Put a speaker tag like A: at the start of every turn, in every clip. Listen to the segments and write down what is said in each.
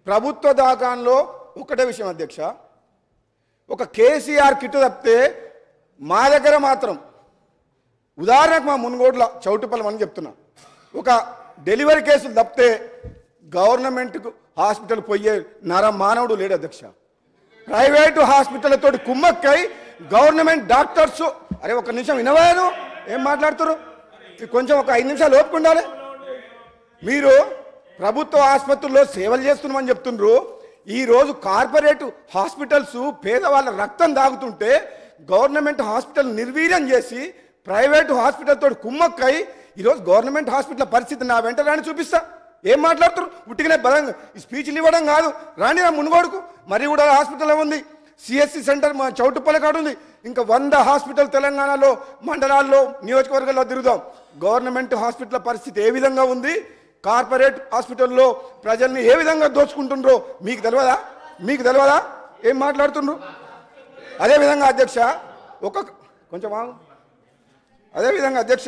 A: ప్రభుత్వ దాకాంలో ఒకటే విషయం అధ్యక్ష ఒక కేసీఆర్ కిట్ తప్పితే మా దగ్గర మాత్రం ఉదాహరణకు మా మునుగోడ్ల చౌటుపల్లం అని చెప్తున్నా ఒక డెలివరీ కేసులు తప్పితే గవర్నమెంట్కు హాస్పిటల్ పోయే నర మానవుడు లేడు అధ్యక్ష ప్రైవేటు హాస్పిటల్ తోటి కుమ్మక్కై గవర్నమెంట్ డాక్టర్స్ అరే ఒక నిమిషం వినవాను ఏం మాట్లాడుతారు ఇది కొంచెం ఒక ఐదు నిమిషాలు ఓపుకుండాలి మీరు ప్రభుత్వ ఆసుపత్రుల్లో సేవలు చేస్తున్నామని చెప్తుండ్రు ఈరోజు కార్పొరేట్ హాస్పిటల్స్ పేదవాళ్ళ రక్తం దాగుతుంటే గవర్నమెంట్ హాస్పిటల్ నిర్వీర్యం చేసి ప్రైవేటు హాస్పిటల్ తోటి కుమ్మక్కై ఈరోజు గవర్నమెంట్ హాస్పిటల్ పరిస్థితి నా వెంట రాని చూపిస్తా ఏం మాట్లాడుతారు ఉట్టిగానే బలంగా ఈ స్పీచ్లు ఇవ్వడం కాదు రాని నా మునుగోడుకు మరి కూడా హాస్పిటల్ ఉంది సిఎస్సి సెంటర్ మా చౌటుప్పల కాడ ఉంది ఇంకా వంద హాస్పిటల్ తెలంగాణలో మండలాల్లో నియోజకవర్గాల్లో తిరుగుదాం గవర్నమెంట్ హాస్పిటల్ పరిస్థితి ఏ విధంగా ఉంది కార్పొరేట్ హాస్పిటల్లో ప్రజల్ని ఏ విధంగా దోచుకుంటుండ్రో మీకు తెలియదా మీకు తెలియదా ఏం మాట్లాడుతుండ్రు అదేవిధంగా అధ్యక్ష ఒక కొంచెం ఆగు. అదేవిధంగా అధ్యక్ష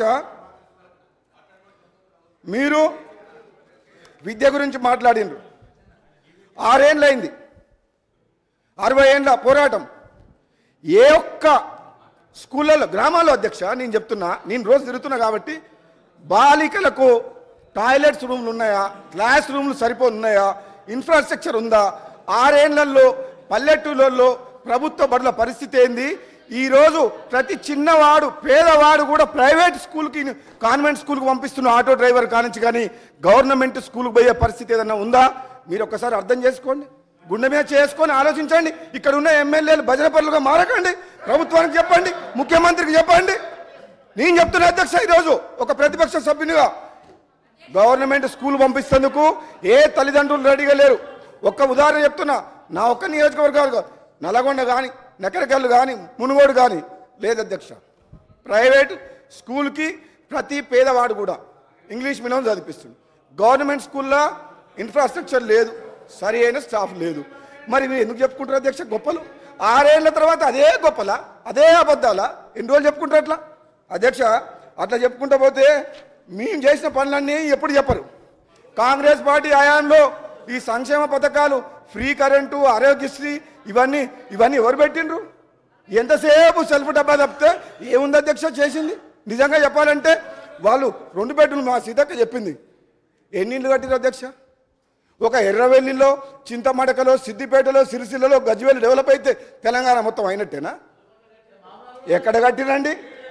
A: మీరు విద్య గురించి మాట్లాడిండ్రు ఆరేళ్ళైంది అరవై ఏండ్ల పోరాటం ఏ ఒక్క స్కూళ్ళలో గ్రామాల్లో అధ్యక్ష నేను చెప్తున్నా నేను రోజు తిరుగుతున్నా కాబట్టి బాలికలకు టాయిలెట్స్ రూమ్లు ఉన్నాయా క్లాస్ రూమ్లు సరిపోతున్నాయా ఇన్ఫ్రాస్ట్రక్చర్ ఉందా ఆరేళ్లలో పల్లెటూళ్ళల్లో ప్రభుత్వ బడుల పరిస్థితి ఏంది ఈరోజు ప్రతి చిన్నవాడు పేదవాడు కూడా ప్రైవేట్ స్కూల్కి కాన్వెంట్ స్కూల్కి పంపిస్తున్న ఆటో డ్రైవర్ కానించి కానీ గవర్నమెంట్ స్కూల్కి పోయే పరిస్థితి ఏదైనా ఉందా మీరు ఒక్కసారి అర్థం చేసుకోండి గుండె మీద చేసుకొని ఆలోచించండి ఇక్కడ ఉన్న ఎమ్మెల్యేలు భజన పనులుగా మారకండి ప్రభుత్వానికి చెప్పండి ముఖ్యమంత్రికి చెప్పండి నేను చెప్తున్నా అధ్యక్ష ఈరోజు ఒక ప్రతిపక్ష సభ్యునిగా గవర్నమెంట్ స్కూల్ పంపిస్తేందుకు ఏ తల్లిదండ్రులు రెడీగా లేరు ఒక్క ఉదాహరణ చెప్తున్నా నా ఒక్క నియోజకవర్గాలు కాదు, నల్గొండ కానీ నకరకల్లు కానీ మునుగోడు కానీ లేదు అధ్యక్ష ప్రైవేట్ స్కూల్కి ప్రతి పేదవాడు కూడా ఇంగ్లీష్ మీడియం చదివిస్తుంది గవర్నమెంట్ స్కూల్లో ఇన్ఫ్రాస్ట్రక్చర్ లేదు సరి అయిన స్టాఫ్ లేదు మరి మీరు ఎందుకు చెప్పుకుంటారు అధ్యక్ష గొప్పలు ఆరేళ్ల తర్వాత అదే గొప్పలా అదే అబద్ధాలా ఎన్ని రోజులు చెప్పుకుంటారు అట్లా అధ్యక్ష అట్లా చెప్పుకుంటూ పోతే మేము చేసిన పనులన్నీ ఎప్పుడు చెప్పరు కాంగ్రెస్ పార్టీ హయాంలో ఈ సంక్షేమ పథకాలు ఫ్రీ కరెంటు ఆరోగ్యశ్రీ ఇవన్నీ ఇవన్నీ ఎవరు పెట్టిండ్రు ఎంతసేపు సెల్ఫ్ డబ్బా తప్పితే ఏముంది అధ్యక్ష చేసింది నిజంగా చెప్పాలంటే వాళ్ళు రెండు బెడ్రూమ్ మా సీతక్క చెప్పింది ఎన్ని ఇళ్ళు కట్టిరు అధ్యక్ష ఒక ఎర్రవెల్లిలో చింతమడకలో సిద్దిపేటలో సిరిసిల్లలో గజ్వేల్ డెవలప్ అయితే తెలంగాణ మొత్తం అయినట్టేనా ఎక్కడ కట్టిరండి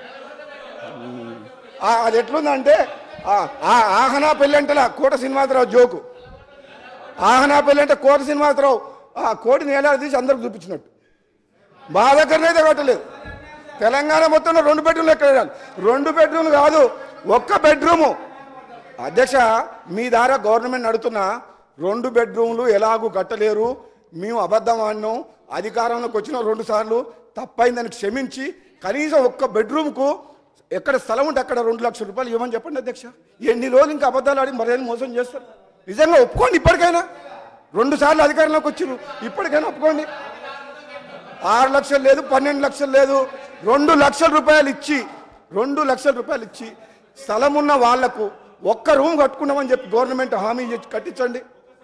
A: ఆ, అది ఎట్లుందంటే ఆ, ఆ ఆహనా పెళ్ళంటలా కోట శ్రీనివాసరావు జోకు ఆహనా పెళ్ళంటే కోట శ్రీనివాసరావు ఆ కోటిని ఏలాడు తీసి అందరికి చూపించినట్టు మా దగ్గరనైతే కట్టలేదు తెలంగాణ మొత్తంలో రెండు బెడ్రూమ్లు ఎక్కడ వేయాలి? రెండు బెడ్రూమ్లు కాదు ఒక్క బెడ్రూము అధ్యక్ష మీ ద్వారా గవర్నమెంట్ నడుతున్నా రెండు బెడ్రూమ్లు ఎలాగూ కట్టలేరు మేము అబద్ధం ఆడినాం అధికారంలోకి వచ్చిన రెండు సార్లు తప్పైందని క్షమించి కనీసం ఒక్క బెడ్రూమ్కు ఎక్కడ స్థలం ఉంటే అక్కడ రెండు లక్షల రూపాయలు ఇవ్వమని చెప్పండి అధ్యక్ష ఎన్ని రోజులు ఇంకా అబద్ధాలు ఆడి మరేం మోసం చేస్తారు నిజంగా ఒప్పుకోండి ఇప్పటికైనా రెండు సార్లు అధికారంలోకి వచ్చిర్రు ఇప్పటికైనా ఒప్పుకోండి ఆరు లక్షలు లేదు పన్నెండు లక్షలు లేదు రెండు లక్షల రూపాయలు ఇచ్చి రెండు లక్షల రూపాయలు ఇచ్చి స్థలం ఉన్న వాళ్లకు ఒక్క రూమ్ కట్టుకున్నామని చెప్పి గవర్నమెంట్ హామీ ఇచ్చి కట్టించండి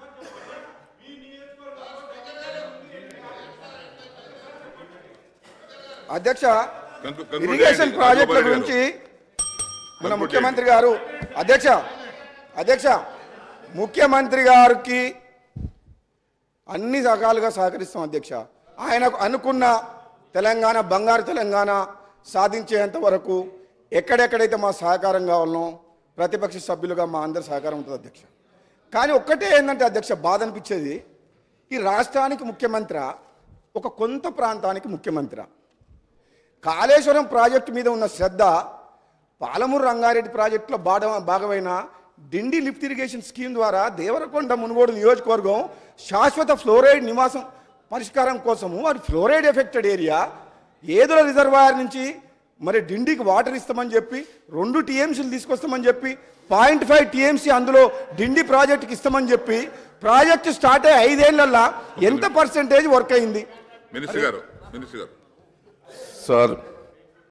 A: అధ్యక్ష
B: Conclu- conclude
A: ఇరిగేషన్
B: చేయండి.
A: ప్రాజెక్టుల
B: రాఘోపాల్ గారు.
A: గురించి మన
B: Conclude
A: ముఖ్యమంత్రి గారు అధ్యక్ష అధ్యక్ష ముఖ్యమంత్రి గారికి అన్ని రకాలుగా సహకరిస్తాం అధ్యక్ష ఆయనకు అనుకున్న తెలంగాణ బంగారు తెలంగాణ సాధించేంత వరకు ఎక్కడెక్కడైతే మా సహకారం కావాలనో ప్రతిపక్ష సభ్యులుగా మా అందరి సహకారం ఉంటుంది అధ్యక్ష కానీ ఒక్కటే ఏంటంటే అధ్యక్ష బాధ అనిపించేది ఈ రాష్ట్రానికి ముఖ్యమంత్రి ఒక కొంత ప్రాంతానికి ముఖ్యమంత్రి కాళేశ్వరం ప్రాజెక్టు మీద ఉన్న శ్రద్ధ పాలమూరు రంగారెడ్డి ప్రాజెక్టులో బాడ భాగమైన డిండి లిఫ్ట్ ఇరిగేషన్ స్కీమ్ ద్వారా దేవరకొండ మునుగోడు నియోజకవర్గం శాశ్వత ఫ్లోరైడ్ నివాసం పరిష్కారం కోసము అది fluoride affected area Yedula reservoir నుంచి మరి డిండికి వాటర్ ఇస్తామని చెప్పి రెండు టీఎంసీలు తీసుకొస్తామని చెప్పి పాయింట్ ఫైవ్ టీఎంసీ అందులో డిండి ప్రాజెక్టుకి ఇస్తామని చెప్పి ప్రాజెక్టు స్టార్ట్ అయ్యి ఐదేళ్లలో ఎంత పర్సెంటేజ్ వర్క్ అయింది
B: మినిస్టర్ గారు మినిస్టర్ గారు
C: సార్